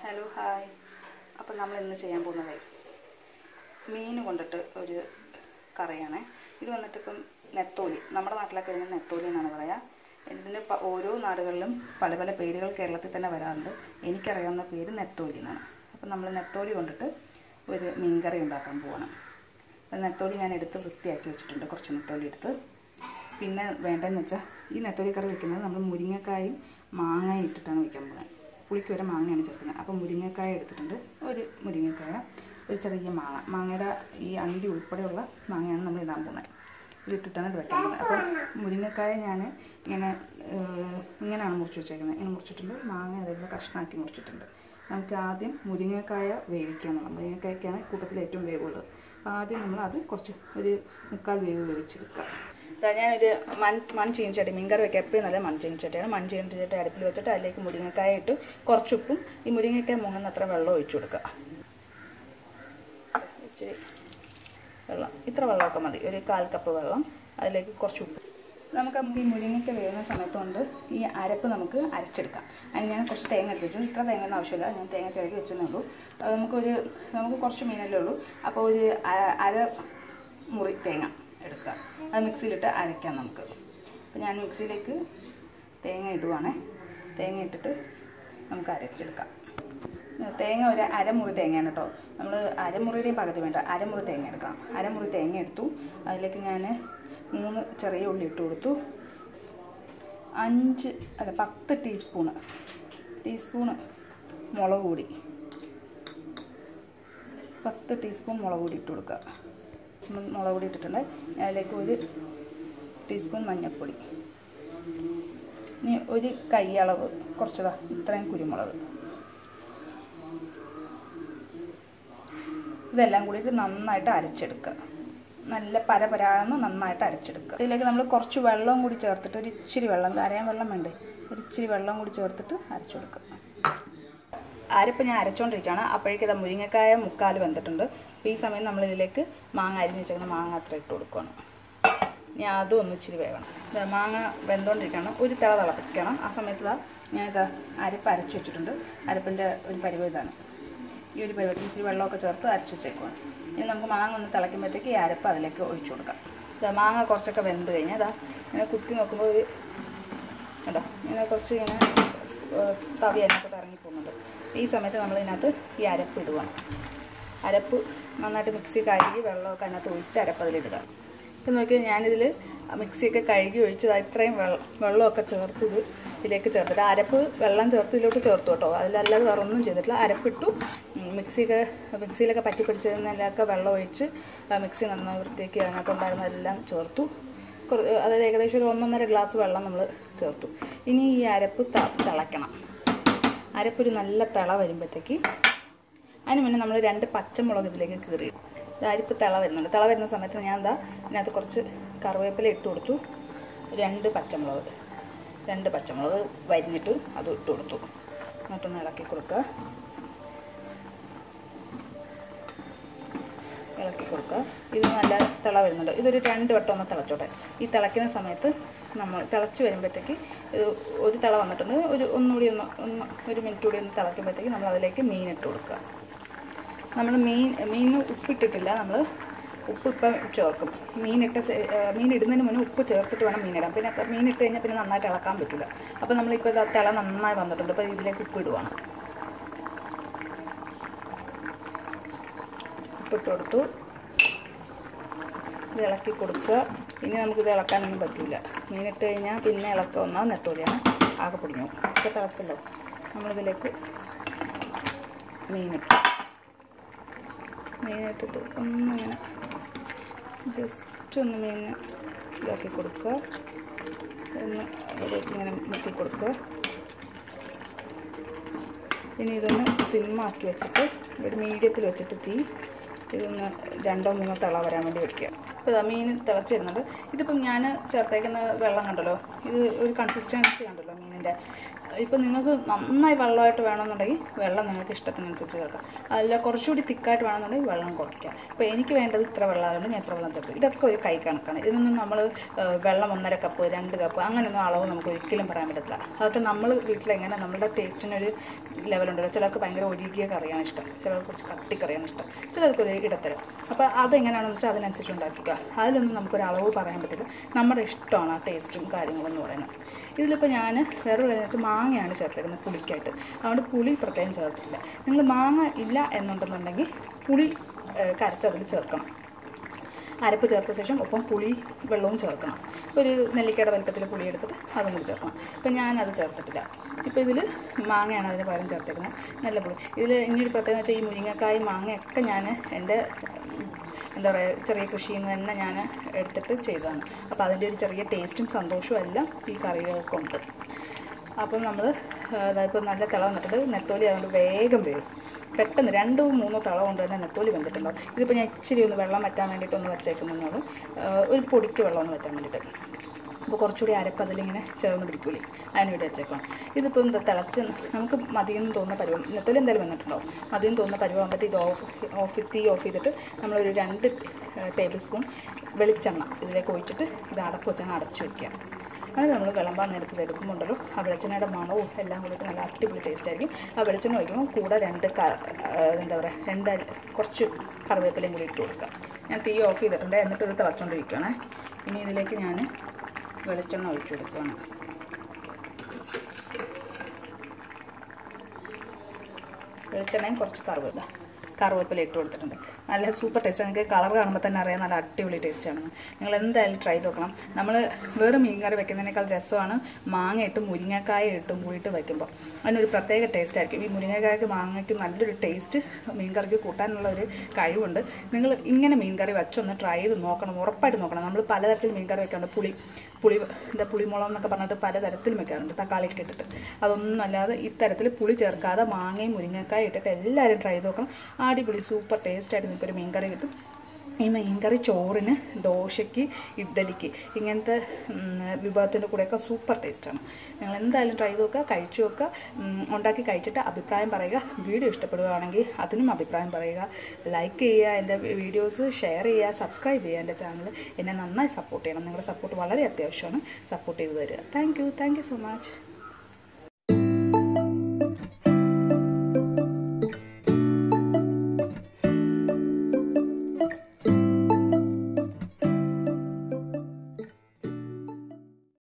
hello hi അപ്പം നമ്മൾ ഇന്ന് ചെയ്യാൻ പോകുന്നത് മീൻ കൊണ്ടിട്ട് ഒരു കറിയാണ് ഇത് വന്നിട്ട് ഇപ്പം നെത്തോലി നമ്മുടെ നാട്ടിലൊക്കെ ഇതിന് നെത്തോലി എന്നാണ് പറയുക ഇതിന് പ- ഓരോ നാടുകളിലും പല പല പേരുകൾ കേരളത്തിൽ തന്നെ വരാറുണ്ട് എനിക്കറിയാവുന്ന പേര് നെത്തോലി എന്നാണ് അപ്പം നമ്മൾ നെത്തോലി കൊണ്ടിട്ട് ഒരു മീൻകറി ഉണ്ടാക്കാൻ പോവാണ് അപ്പം നെത്തോലി ഞാൻ എടുത്ത് വൃത്തിയാക്കി വെച്ചിട്ടുണ്ട് കുറച്ച് നെത്തോലി എടുത്ത് പിന്നെ വേണ്ടതെന്ന് വെച്ചാൽ ഈ നെത്തോലി കറി വെക്കുന്നത് നമ്മൾ മുരിങ്ങക്കായും മാങ്ങയും ഇട്ടിട്ടാണ് വെക്കാൻ പോകുന്നത് പുളിക്ക് വരെ മാങ്ങയാണ് ചേർക്കുന്നത് അപ്പോൾ മുരിങ്ങക്കായ എടുത്തിട്ടുണ്ട് ഒരു മുരിങ്ങക്കായ ഒരു ചെറിയ മാങ്ങ മാങ്ങയുടെ ഈ അണ്ടി ഉൾപ്പെടെയുള്ള മാങ്ങയാണ് നമ്മൾ ഇടാൻ പോകുന്നത് ഇതിട്ടിട്ടാണ് ഇത് വെക്കാൻ പോകുന്നത് അപ്പോൾ മുരിങ്ങക്കായ ഞാൻ ഇങ്ങനെ ഏഹ്, ഇങ്ങനെയാണ് മുറിച്ച് വെച്ചേക്കുന്നത് ഇങ്ങനെ മുറിച്ചിട്ടുണ്ട് മാങ്ങ അതേപോലെ കഷ്ണമാക്കി മുറിച്ചിട്ടുണ്ട് നമുക്ക് ആദ്യം മുരിങ്ങക്കായ വേവിക്കാനുള്ള മുരിങ്ങക്കായ്ക്കാണ് കൂട്ടത്തിൽ ഏറ്റവും വേവുള്ളത് അപ്പോൾ ആദ്യം നമ്മൾ അത് കുറച്ച് ഒരു മുക്കാൽ വേവ് വേവിച്ചെടുക്കുക ദാ ഞാനൊരു മൺ മൺ ചീനിച്ചട്ടി മീൻകറി വെക്കാൻ എപ്പോഴും നല്ല മൺ ചീനിച്ചട്ടിയാണ് മൺ ചീനിച്ചട്ടി അടുപ്പിൽ വെച്ചിട്ട് അതിലേക്ക് മുരിങ്ങക്കായ ഇട്ട് കുറച്ച് ഉപ്പും ഈ മുരിങ്ങക്കായ മുങ്ങുന്ന അത്ര വെള്ളം ഒഴിച്ചു കൊടുക്കുക ഇച്ചിരി വെള്ളം ഇത്ര വെള്ളമൊക്കെ മതി ഒരു കാൽ കപ്പ് വെള്ളം അതിലേക്ക് കുറച്ച് ഉപ്പ് നമുക്ക് നമുക്ക് ഈ മുരിങ്ങയ്ക്ക വേകുന്ന സമയത്ത് കൊണ്ട് ഈ അരപ്പ് നമുക്ക് അരച്ചെടുക്കാം അതിന് ഞാൻ കുറച്ച് തേങ്ങ എടുത്ത് വെച്ചു ഇത്ര തേങ്ങ ഒന്നും ആവശ്യമില്ല ഞാൻ തേങ്ങ ചിരകി വെച്ചതേ ഉള്ളൂ അത് നമുക്കൊരു നമുക്ക് കുറച്ച് മീനല്ലേ ഉള്ളൂ അപ്പോൾ ഒരു അ- അര മുറി തേങ്ങ എടുക്കുക അത് മിക്സിയിലിട്ട് അരയ്ക്കാം നമുക്ക് അപ്പോൾ ഞാൻ മിക്സിയിലേക്ക് തേങ്ങ ഇടുവാണേ തേങ്ങ ഇട്ടിട്ട് നമുക്ക് അരച്ചെടുക്കാം തേങ്ങ ഒരു അരമുറി തേങ്ങയാണ് കേട്ടോ നമ്മൾ അരമുറിയുടെയും പകുതി വേണ്ട അരമുറി തേങ്ങ എടുക്കണം അരമുറി തേങ്ങ എടുത്തു അതിലേക്ക് ഞാൻ മൂന്ന് ചെറിയ ഉള്ളി ഇട്ട് കൊടുത്തു അഞ്ച് അല്ല പത്ത് ടീസ്പൂണ് ടീസ്പൂണ് മുളക് പൊടി പത്ത് ടീസ്പൂൺ മുളക് പൊടി ഇട്ട് കൊടുക്കുക ടീസ്പൂൺ മുളക് പൊടി ഇട്ടിട്ടുണ്ട് അതിലേക്ക് ഒരു ടീസ്പൂൺ മഞ്ഞൾപ്പൊടി ഇനി ഒരു കൈയളവ് കുറച്ചതാ ഇത്രയും കുരുമുളക് ഇതെല്ലാം കൂടിയിട്ട് നന്നായിട്ട് അരച്ചെടുക്കുക നല്ല പരപരാന്ന് നന്നായിട്ട് അരച്ചെടുക്കുക ഇതിലേക്ക് നമ്മൾ കുറച്ച് വെള്ളവും കൂടി ചേർത്തിട്ട് ഒരു ഇച്ചിരി വെള്ളം അരയാൻ വെള്ളം വേണ്ടേ ഒരു ഇച്ചിരി വെള്ളം കൂടി ചേർത്തിട്ട് അരച്ചെടുക്കുക അരപ്പ് ഞാൻ അരച്ചുകൊണ്ടിരിക്കുകയാണ് അപ്പോഴേക്കും ഇതാ മുരിങ്ങക്കായ മുക്കാൽ വെന്തിട്ടുണ്ട് അപ്പോൾ ഈ സമയം നമ്മൾ ഇതിലേക്ക് മാങ്ങ അരിഞ്ഞ് വെച്ചേക്കുന്ന മാങ്ങ അത്ര ഇട്ട് കൊടുക്കുകയാണ് ഇനി അതും ഒന്ന് ഇച്ചിരി വേവണം ദാ മാങ്ങ വെന്തുകൊണ്ടിരിക്കുകയാണ് ഒരു തിള തിളപ്പിക്കണം ആ സമയത്ത് ഇതാ ഞാനിതാ അരപ്പ് അരച്ച് വെച്ചിട്ടുണ്ട് അരപ്പിൻ്റെ ഒരു പരിവ് ഇതാണ് ഈ ഒരു പരുവത്തിൽ ഇച്ചിരി വെള്ളമൊക്കെ ചേർത്ത് അരച്ച് വെച്ചേക്കുവാണ് ഇനി നമുക്ക് മാങ്ങ ഒന്ന് തിളയ്ക്കുമ്പോഴത്തേക്ക് ഈ അരപ്പ് അതിലേക്ക് ഒഴിച്ചു കൊടുക്കാം ദാ മാങ്ങ കുറച്ചൊക്കെ വെന്ത് കഴിഞ്ഞാൽ അതാ ഇങ്ങനെ കുത്തി നോക്കുമ്പോൾ ഒരു കേട്ടോ ഇങ്ങനെ കുറച്ച് ഇങ്ങനെ ഏഹ്, തവി അതിനകത്ത് ഇറങ്ങി പോകുന്നുണ്ട് ഈ സമയത്ത് നമ്മൾ ഇതിനകത്ത് ഈ അരപ്പ് ഇടുകയാണ് അരപ്പ് നന്നായിട്ട് മിക്സി കഴുകി വെള്ളമൊക്കെ അതിനകത്ത് ഒഴിച്ച് അരപ്പ് അതിലിടുക ഇപ്പം നോക്കി ഞാനിതിൽ മിക്സിയൊക്കെ കഴുകി ഒഴിച്ച് ദാ ഇത്രയും വെള്ളം വെള്ളമൊക്കെ ചേർത്ത് ഇത് ഇതിലേക്ക് ചേർത്തിട്ട് അരപ്പ് വെള്ളം ചേർത്ത് ഇതിലോട്ട് ചേർത്തു കേട്ടോ അതിലല്ലാതെ വേറെ ഒന്നും ചെയ്തിട്ടില്ല അരപ്പിട്ടു ഉം, മിക്സിയൊക്കെ മിക്സിയിലൊക്കെ പറ്റി പിടിച്ചതിനൊക്കെ വെള്ളം ഒഴിച്ച് ആ മിക്സി നന്നായി വൃത്തിയാക്കി അതിനകത്തുണ്ടായിരുന്നതെല്ലാം ചേർത്തു കുറ- അതായത് ഏകദേശം ഒരു ഒന്നൊന്നര ഗ്ലാസ് വെള്ളം നമ്മൾ ചേർത്തു ഇനി ഈ അരപ്പ് ത- തിളയ്ക്കണം അരപ്പൊരു നല്ല തിള വരുമ്പോഴത്തേക്ക് അതിന് മുന്നേ നമ്മൾ രണ്ട് പച്ചമുളക് ഇതിലേക്ക് കീറി ഇത് അരിപ്പ് തിള വരുന്നുണ്ട് തിള വരുന്ന സമയത്ത് ഞാൻ എന്താ ഇതിനകത്ത് കുറച്ച് കറിവേപ്പില ഇട്ട് കൊടുത്തു രണ്ട് പച്ചമുളക് രണ്ട് പച്ചമുളക് വരിഞ്ഞിട്ട് അത് ഇട്ട് കൊടുത്തു എന്നിട്ടൊന്ന് ഇളക്കി കൊടുക്കുക ഇളക്കി കൊടുക്കുക ഇത് നല്ല തിള വരുന്നുണ്ട് ഇതൊരു രണ്ട് വട്ടം ഒന്ന് തിളച്ചോട്ടെ ഈ തിളയ്ക്കുന്ന സമയത്ത് നമ്മൾ തിളച്ച് വരുമ്പോഴത്തേക്ക് ഇത് ഒരു തിള വന്നിട്ടുണ്ട് ഒരു ഒന്നുകൂടി ഒന്ന് ഒന്ന് ഒരു മിനിറ്റ് കൂടി ഒന്ന് തിളയ്ക്കുമ്പോഴത്തേക്ക് നമ്മൾ അതിലേക്ക് മീൻ ഇട്ട് കൊടുക്കുക നമ്മൾ മീൻ മീനിന് ഉപ്പിട്ടിട്ടില്ല നമ്മൾ ഉപ്പ് ഇപ്പം ചേർക്കും മീനിട്ട സെ- ഏ, മീൻ ഇടുന്നതിന് മുന്നേ ഉപ്പ് ചേർത്തിട്ട് വേണം മീനിടാൻ പിന്നെ ക- മീൻ ഇട്ട് കഴിഞ്ഞാൽ പിന്നെ നന്നായിട്ട് ഇളക്കാൻ പറ്റില്ല അപ്പോൾ നമ്മളിപ്പോൾ ഇത് തിള നന്നായി വന്നിട്ടുണ്ട് അപ്പോൾ ഇതിലേക്ക് ഉപ്പ് ഇടുവാണ് ഉപ്പിട്ട് കൊടുത്തു ഇത് ഇളക്കി കൊടുക്കുക ഇനി നമുക്കിത് ഇളക്കാനൊന്നും പറ്റില്ല മീനിട്ട് കഴിഞ്ഞാൽ പിന്നെ ഇളക്കം ഒന്നാം നെത്തോലിയാണ് ആകെ പൊടിഞ്ഞു ഇപ്പോൾ തിളച്ചല്ലോ നമ്മളിതിലേക്ക് മീനിട്ടു മീനിട്ടിട്ട് ഒന്നിങ്ങനെ ജസ്റ്റ് ഒന്ന് മീനിന് ഇതാക്കി കൊടുക്കുക ഒന്ന് അതിലേക്ക് ഇങ്ങനെ മുക്കി കൊടുക്കുക ഇനി ഇതൊന്ന് സിമ്മാക്കി വെച്ചിട്ട് ഒരു മീഡിയത്തിൽ വെച്ചിട്ട് തീ ഇതൊന്ന് രണ്ടോ മൂന്നോ തിള വരാൻ വേണ്ടി വെക്കുക അപ്പോൾ ഇതാ മീൻ തിളച്ച് വരുന്നുണ്ട് ഇതിപ്പം ഞാൻ ചേർത്തേക്കുന്ന വെള്ളം കണ്ടല്ലോ ഇത് ഒരു കൺസിസ്റ്റൻസി കണ്ടല്ലോ മീനിൻ്റെ ഇപ്പം നിങ്ങൾക്ക് നന്നായി വെള്ളമായിട്ട് വേണമെന്നുണ്ടെങ്കിൽ വെള്ളം നിങ്ങൾക്ക് ഇഷ്ടത്തിനനുസരിച്ച് ചേർക്കാം അല്ല കുറച്ചുകൂടി തിക്കായിട്ട് വേണമെന്നുണ്ടെങ്കിൽ വെള്ളം കുറയ്ക്കാം ഇപ്പോൾ എനിക്ക് വേണ്ടത് ഇത്ര വെള്ളമായതുകൊണ്ട് ഞാൻ ഇത്ര വെള്ളം ചേർക്കും ഇതൊക്കെ ഒരു കൈ കണക്കാണ് ഇതിനൊന്നും നമ്മൾ വെള്ളം ഒന്നര കപ്പ് രണ്ട് കപ്പ് അങ്ങനെയൊന്നും അളവ് നമുക്ക് ഒരിക്കലും പറയാൻ പറ്റത്തില്ല അതൊക്കെ നമ്മൾ വീട്ടിലെങ്ങനെ നമ്മുടെ ടേസ്റ്റിനൊരു ലെവലുണ്ടല്ലോ ചിലർക്ക് ഭയങ്കര ഒഴുകിയ കറിയാണ് ഇഷ്ടം ചിലർക്ക് കുറച്ച് കട്ടി കറിയാണ് ഇഷ്ടം ചിലർക്കൊരു ഇടത്തരം അപ്പോൾ അതെങ്ങനെയാണെന്ന് വെച്ചാൽ അതിനനുസരിച്ച് ഉണ്ടാക്കിക്കുക അതിലൊന്നും നമുക്കൊരു അളവ് പറയാൻ പറ്റില്ല നമ്മുടെ ഇഷ്ടമാണ് ആ ടേസ്റ്റും കാര്യങ്ങളും എന്ന് പറയുന്നത് ഇതിലിപ്പോൾ ഞാൻ വേറൊരു കാര്യം വെച്ചാൽ മാങ്ങയാണ് ചേർത്തേക്കുന്നത് പുളിക്കായിട്ട് അതുകൊണ്ട് പുളി പ്രത്യേകം ചേർത്തിട്ടില്ല നിങ്ങൾ മാങ്ങ ഇല്ല എന്നുണ്ടെന്നുണ്ടെങ്കിൽ പുളി ഏഹ്, കരച്ചതിൽ ചേർക്കണം അരപ്പ് ചേർത്ത ശേഷം ഒപ്പം പുളി വെള്ളവും ചേർക്കണം ഒരു നെല്ലിക്കയുടെ വലുപ്പത്തിൽ പുളി എടുത്തിട്ട് അതും കൂടി ചേർക്കണം ഇപ്പം ഞാനത് ചേർത്തിട്ടില്ല ഇപ്പോൾ ഇതിൽ മാങ്ങയാണ് അതിന് പകരം ചേർത്തേക്കുന്നത് നല്ല പുളി ഇതിൽ ഇനിയൊരു പ്രത്യേകത വെച്ചാൽ ഈ മുരിങ്ങക്കായും മാങ്ങയൊക്കെ ഞാൻ എൻ്റെ ഉം, എന്താ പറയുക ചെറിയ കൃഷിയിൽ നിന്ന് തന്നെ ഞാൻ എടുത്തിട്ട് ചെയ്തതാണ് അപ്പോൾ അതിൻ്റെ ഒരു ചെറിയ ടേസ്റ്റും സന്തോഷവും എല്ലാം ഈ കറികൾക്കുണ്ട് അപ്പം നമ്മൾ ഇപ്പോൾ നല്ല തിള വന്നിട്ടുണ്ട് നെത്തോലി അതുകൊണ്ട് വേഗം വരും പെട്ടെന്ന് രണ്ടോ മൂന്നോ തള കൊണ്ട് തന്നെ നെത്തോലി വെന്തിട്ടുണ്ടാവും ഇതിപ്പോൾ ഞാൻ ഇച്ചിരി ഒന്ന് വെള്ളം വറ്റാൻ വേണ്ടിയിട്ട് ഒന്ന് വെച്ചേക്കുന്നുള്ളൂ ഒരു പൊടിക്ക് വെള്ളം ഒന്ന് വറ്റാൻ വേണ്ടിയിട്ട് അപ്പോൾ കുറച്ചുകൂടി അരപ്പ് അതിലിങ്ങനെ ചേർന്ന് പിടിക്കൂലേ അതിന് വേണ്ടി വെച്ചേക്കണം ഇതിപ്പോൾ എന്താ തിളച്ച് നമുക്ക് മതിയെന്ന് തോന്നുന്ന പരുവം നെത്തോലി എന്തായാലും വന്നിട്ടുണ്ടാവും മതിയെന്ന് തോന്നുന്ന പരുവാകുമ്പോഴത്തെ ഇത് ഓഫ് ഓഫ് തീ ഓഫ് ചെയ്തിട്ട് നമ്മളൊരു രണ്ട് ടേബിൾ സ്പൂൺ വെളിച്ചെണ്ണ ഇതിലേക്ക് ഒഴിച്ചിട്ട് ഇത് അടപ്പ് വെച്ചങ്ങ് അടച്ചു വയ്ക്കുക അത് നമ്മൾ വിളമ്പാൻ നേരത്ത് ഇത് എടുക്കുമ്പോണ്ടല്ലോ ആ വെളിച്ചെണ്ണയുടെ മണവും എല്ലാം കൂടിയിട്ട് നല്ല അടിപൊളി ടേസ്റ്റ് ആയിരിക്കും ആ വെളിച്ചെണ്ണ ഒഴിക്കുമ്പോൾ കൂടെ രണ്ട് ക ആ, എന്താ പറയുക രണ്ട് അരി- കുറച്ച് കറിവേപ്പിലയും കൂടി ഇട്ട് കൊടുക്കുക ഞാൻ തീ ഓഫ് ചെയ്തിട്ടുണ്ട് എന്നിട്ട് ഇത് തിളച്ചുകൊണ്ടിരിക്കുകയാണ് ഇനി ഇതിലേക്ക് ഞാൻ വെളിച്ചെണ്ണ ഒഴിച്ചു കൊടുക്കുകയാണ് വെളിച്ചെണ്ണയും കുറച്ച് കറിവേപ്പില കറിവേപ്പില ഇട്ട് കൊടുത്തിട്ടുണ്ട് നല്ല സൂപ്പർ ടേസ്റ്റ് നിങ്ങൾക്ക് കളർ കാണുമ്പോൾ തന്നെ അറിയാം നല്ല അടിപൊളി ടേസ്റ്റ് ആണ് നിങ്ങൾ എന്തായാലും ട്രൈ ചെയ്ത് നോക്കണം നമ്മൾ വേറെ മീൻ കറി വെക്കുന്നതിനേക്കാൾ രസമാണ് മാങ്ങ ഇട്ടും മുരിങ്ങക്കായ ഇട്ടും കൂടിയിട്ട് വയ്ക്കുമ്പോൾ അതിനൊരു പ്രത്യേക ടേസ്റ്റ് ആയിരിക്കും ഈ മുരിങ്ങക്കായ്ക്ക് മാങ്ങയ്ക്ക് നല്ലൊരു ടേസ്റ്റ് മീൻ കറിക്ക് കൂട്ടാനുള്ള ഒരു കഴിവുണ്ട് നിങ്ങൾ ഇങ്ങനെ മീൻ കറി വെച്ചൊന്ന് ട്രൈ ചെയ്ത് നോക്കണം ഉറപ്പായിട്ട് നോക്കണം നമ്മൾ പലതരത്തിൽ മീൻ കറി വെക്കാറുണ്ട് പുളി പുളി എന്താ പുളിമുളം എന്നൊക്കെ പറഞ്ഞിട്ട് പലതരത്തിലും വെക്കാറുണ്ട് തക്കാളി ഒക്കെ ഇട്ടിട്ട് അതൊന്നും അല്ലാതെ ഇത്തരത്തിൽ പുളി ചേർക്കാതെ മാങ്ങയും മുരിങ്ങക്കായ ഇട്ടിട്ട് എല്ലാവരും ട്രൈ ചെയ്ത് നോക്കണം അടിപൊളി സൂപ്പർ ടേസ്റ്റായിട്ട് നിങ്ങൾക്കൊരു മീൻ കറി കിട്ടും ഈ മീൻകറി ചോറിന് ദോശയ്ക്ക് ഇഡ്ഡലിക്ക് ഇങ്ങനത്തെ ഉം, വിഭവത്തിൻ്റെ കൂടെയൊക്കെ സൂപ്പർ ടേസ്റ്റാണ് നിങ്ങൾ എന്തായാലും ട്രൈ ചെയ്ത് നോക്കുക കഴിച്ചു നോക്കുക ഉം, ഉണ്ടാക്കി കഴിച്ചിട്ട് അഭിപ്രായം പറയുക വീഡിയോ ഇഷ്ടപ്പെടുകയാണെങ്കിൽ അതിനും അഭിപ്രായം പറയുക ലൈക്ക് ചെയ്യുക എൻ്റെ വീഡിയോസ് ഷെയർ ചെയ്യുക സബ്സ്ക്രൈബ് ചെയ്യുക എൻ്റെ ചാനൽ എന്നെ നന്നായി സപ്പോർട്ട് ചെയ്യണം നിങ്ങളുടെ സപ്പോർട്ട് വളരെ അത്യാവശ്യമാണ് സപ്പോർട്ട് ചെയ്ത് തരിക thank you thank you so much